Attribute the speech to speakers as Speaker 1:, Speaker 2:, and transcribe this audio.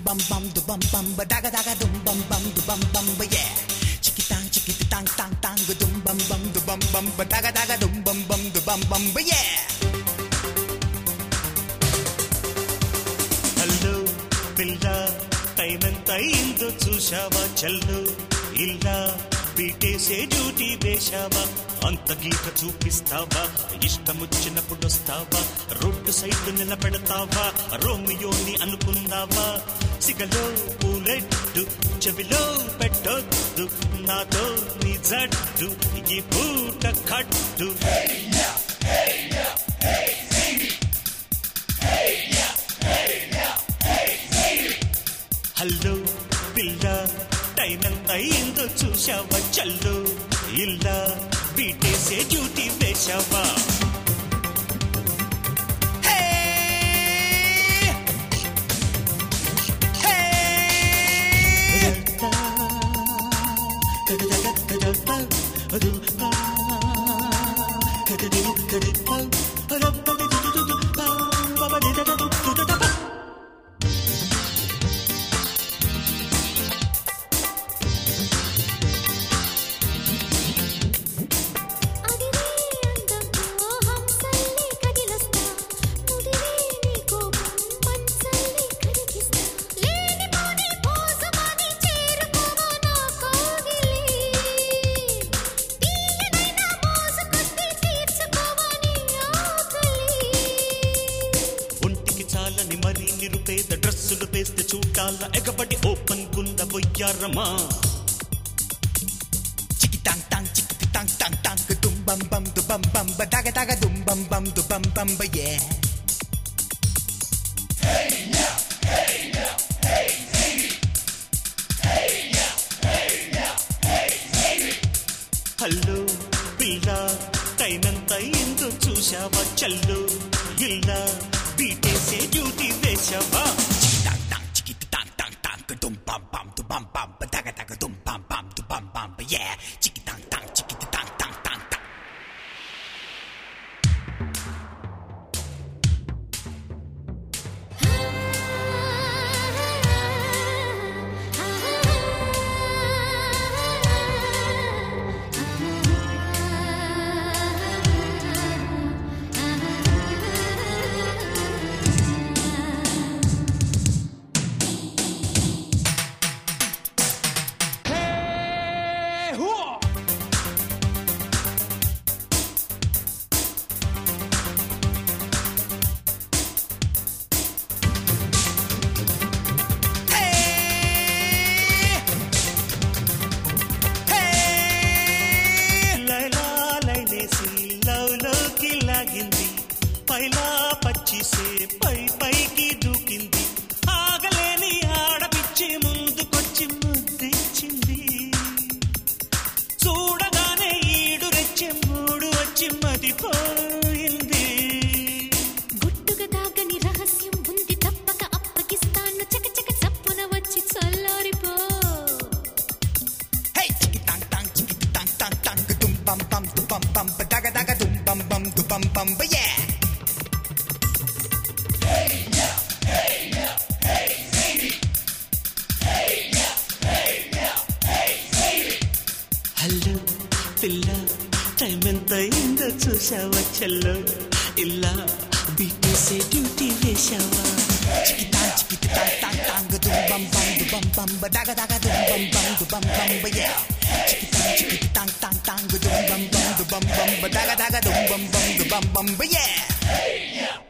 Speaker 1: bum bum du bum bum ba daga daga dum bum bum du bum bum ba yeah. Chiki tang chiki tang tang tang ga dum bum bum du bum bum ba daga daga dum bum bum du bum bum ba yeah.
Speaker 2: Hello పిల్ల time ఎంత అయిందో చూశావా చల్లు ఇలా బీటేసే duty వేశావా అంత గీత చూపిస్తావా ఇష్టమొచ్చినప్పుడు వస్తావా రోడ్డు సైడ్ నిలబెడతావా రోమియోని అనుకున్నావా సిగలో పూలెట్టు చెవిలో పెట్టొద్దు నాతో నీ జట్టు ఈ పూట కట్టు హలో పిల్ల టైం ఎంత అయిందో చూశావా చల్లు ఇలా బీటేసే డ్యూటీ వేశావా
Speaker 1: Hey! Hey!
Speaker 3: అదిరే అందమో హంసల్ని కదిలొస్తా ముదిరే నీ కోపం పంచల్ని కరిగిస్తా లేని పోని పోసమని చేరుకోవా నా కోగిలి తీయనైనా మోసుకొస్తే తీర్చుకోవా నీ ఆకలి
Speaker 2: ఒంటికి చాలని మరీ నిరుపేద డ్రెస్సులు వేస్తే చూడాల ఎగబడి ఓపెన్ గుంద బొయ్యారమా
Speaker 1: Chiki tang tang chiki tang tang tang ga dum bum bum du bum bum ba daga daga dum bum bum du bum bum ba yeah.
Speaker 2: Hello పిల్ల టైం ఎంత అయిందో చూశావా చల్లు ఇలా బీటేసే డ్యూటీ వేశావా
Speaker 1: Tang tang chiki tang tang tang ga dum bum bum du bum bum ba daga daga dum bum bum du bum bum ba yeah. Chiki tang tang chiki tang tang tang tang. Hey! Hey!
Speaker 2: Laila లైలేసి love లోకి లాగింది పైలా పచ్చిసే పై పైకి దూకింది ఆగలేని ఆడపిచ్చి ముందుకొచ్చి ముద్దిచ్చింది చూడగానే ఈడు రెచ్చి మూడు వచ్చి మదిపోయింది
Speaker 3: గుట్టుగా దాగని రహస్యం ఉంది తప్పక అప్పగిస్తాను చకచక చప్పున వచ్చి చల్లారిపో
Speaker 1: Hey, chiki tang tang chiki tang tang tang ga dum bum bum du bum bum ba daga daga dum bum bum du bum bum ba yeah.
Speaker 2: Hello పిల్ల టైం ఎంత అయిందో చూసావా చెల్లో ఇలా బీటేసే డ్యూటీ వేశావా
Speaker 1: Chiki tang chiki tang tang tang ga dum bum bum du bum bum ba daga daga dum bum bum du bum bum ba yeah. Chiki tang chiki tang tang tang ga dum bum bum du bum bum ba daga daga dum bum bum du bum bum ba yeah.